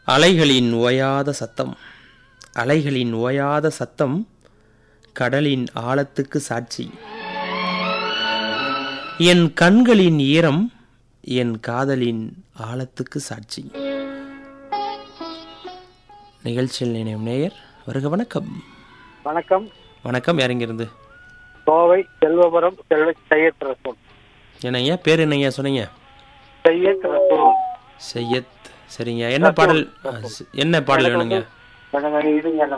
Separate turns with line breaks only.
அலைகளின் ஓயாத சத்தம் அலைகளின் ஓயாத சத்தம் கடலின் ஆழத்துக்கு சாட்சி என் கண்களின் ஈரம் என் காதலின் ஆழத்துக்கு சாட்சி நிகழ்ச்சியில் நினைவு நேயர் வருக வணக்கம்
வணக்கம்
வணக்கம் யாருங்கிருந்து
கோவை செல்வபுரம் செல்வ சையத் ரசூல்
என்னய்யா பேர் என்னய்யா சொன்னீங்க
சையத் ரசூல்
சையத் சரிங்க என்ன பாடல் என்ன பாடல் வேணுங்க
எனக்கு இதுங்க